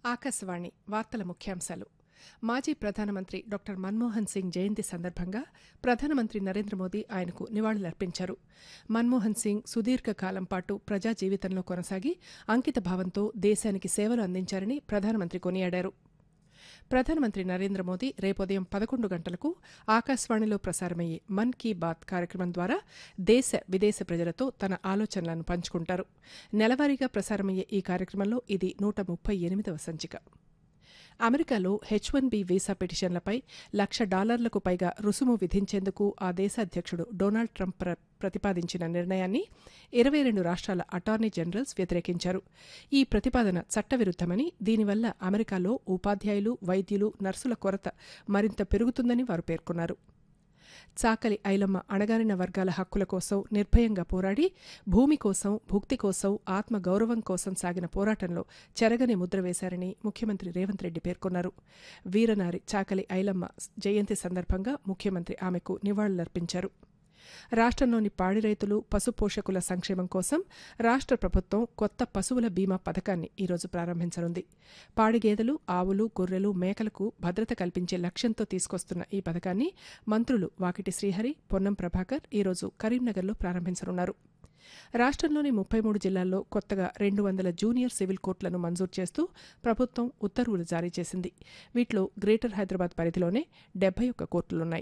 ఆకాశవాణి వార్తల ముఖ్యాంశాలు మాజీ ప్రధానమంత్రి డాక్టర్ మన్మోహన్ సింగ్ జయంతి సందర్భంగా ప్రధానమంత్రి నరేంద్ర మోదీ ఆయనకు నివాళులర్పించారు మన్మోహన్ సింగ్ సుదీర్ఘకాలం పాటు ప్రజా జీవితంలో కొనసాగి అంకిత భావంతో దేశానికి సేవలు అందించారని ప్రధానమంత్రి కొనియాడారు ప్రధానమంత్రి నరేంద్ర మోదీ రేపుదయం పదకొండు గంటలకు ఆకాశవాణిలో ప్రసారమయ్యే మన్ కీ బాత్ కార్యక్రమం ద్వారా దేశ విదేశ ప్రజలతో తన ఆలోచనలను పంచుకుంటారు నెలవారీగా ప్రసారమయ్యే ఈ కార్యక్రమంలో ఇది నూట ముప్పై ఎనిమిదవ సంచిక అమెరికాలో హెచ్ వన్ బి వీసా పిటిషన్లపై లక్ష డాలర్లకు పైగా రుసుము విధించేందుకు ఆ దేశ అధ్యక్షుడు డొనాల్డ్ ట్రంప్ ప్ర ప్రతిపాదించిన నిర్ణయాన్ని ఇరవై రెండు రాష్ట్రాల అటార్నీ జనరల్స్ వ్యతిరేకించారు ఈ ప్రతిపాదన చట్టవిరుద్దమని దీనివల్ల అమెరికాలో ఉపాధ్యాయులు వైద్యులు నర్సుల కొరత మరింత పెరుగుతుందని వారు పేర్కొన్నారు చాకలి ఐలమ్మ అణగారిన వర్గాల హక్కుల కోసం నిర్భయంగా పోరాడి భూమి కోసం భుక్తి కోసం ఆత్మ గౌరవం కోసం సాగిన పోరాటంలో చెరగని ముద్ర వేశారని ముఖ్యమంత్రి రేవంత్ రెడ్డి పేర్కొన్నారు వీరనారి చాకలి ఐలమ్మ జయంతి సందర్భంగా ముఖ్యమంత్రి ఆమెకు నివాళులర్పించారు రాష్ట్రంలోని పాడి రైతులు పశు పోషకుల సంక్షేమం కోసం రాష్ట్ర ప్రభుత్వం కొత్త పశువుల బీమా పథకాన్ని ఈరోజు ప్రారంభించనుంది పాడి గేదెలు ఆవులు గొర్రెలు మేకలకు భద్రత కల్పించే లక్ష్యంతో తీసుకొస్తున్న ఈ పథకాన్ని మంత్రులు వాకిటి శ్రీహరి పొన్నం ప్రభాకర్ ఈరోజు కరీంనగర్లో ప్రారంభించనున్నారు రాష్ట్రంలోని ముప్పై మూడు జిల్లాల్లో కొత్తగా రెండు వందల జూనియర్ సివిల్ కోర్టులను మంజూరు చేస్తూ ప్రభుత్వం ఉత్తర్వులు జారీ చేసింది వీటిలో గ్రేటర్ హైదరాబాద్ పరిధిలోనే డెబ్బై ఒక్క కోర్టులున్నాయి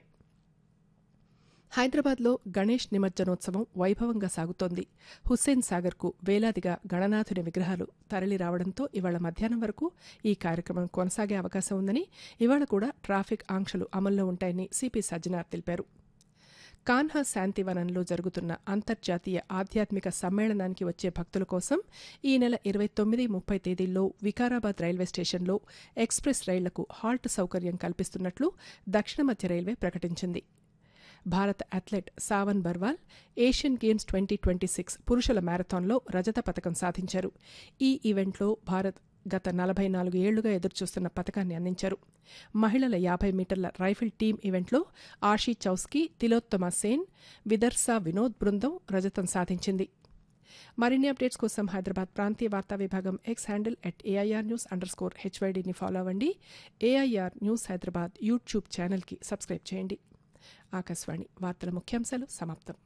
హైదరాబాద్లో గణేష్ నిమజ్జనోత్సవం వైభవంగా సాగుతోంది హుస్సేన్ సాగర్కు వేలాదిగా గణనాథుని విగ్రహాలు తరలి రావడంతో ఇవాళ మధ్యాహ్నం వరకు ఈ కార్యక్రమం కొనసాగే అవకాశం ఉందని ఇవాళ కూడా ట్రాఫిక్ ఆంక్షలు అమల్లో ఉంటాయని సిపి సజ్జనార్ తెలిపారు కాన్హా శాంతివనంలో జరుగుతున్న అంతర్జాతీయ ఆధ్యాత్మిక సమ్మేళనానికి వచ్చే భక్తుల కోసం ఈ నెల ఇరవై తొమ్మిది ముప్పై తేదీల్లో వికారాబాద్ రైల్వే స్టేషన్లో ఎక్స్ప్రెస్ రైళ్లకు హాల్ట్ సౌకర్యం కల్పిస్తున్నట్లు దక్షిణ మధ్య రైల్వే ప్రకటించింది భారత athlete Savan Barwal Asian Games twenty twenty six పురుషుల మ్యారథాన్లో రజత పథకం సాధించారు ఈ ఈవెంట్లో భారత్ గత నలభై నాలుగు ఏళ్లుగా ఎదురుచూస్తున్న పథకాన్ని అందించారు మహిళల యాభై మీటర్ల రైఫిల్ టీం ఈవెంట్లో ఆషీ చౌస్కీ తిలోత్తమ సేన్ విదర్సా వినోద్ బృందం రజతం సాధించింది మరిన్ని అప్డేట్స్ కోసం హైదరాబాద్ ప్రాంతీయ వార్తా విభాగం X handle at AIR news underscore హెచ్వైడీని ఫాలో అవ్వండి ఏఐఆర్ న్యూస్ హైదరాబాద్ యూట్యూబ్ ఛానల్కి సబ్స్క్రైబ్ చేయండి ఆకాశవాణి వార్తల ముఖ్యాంశాలు సమాప్తం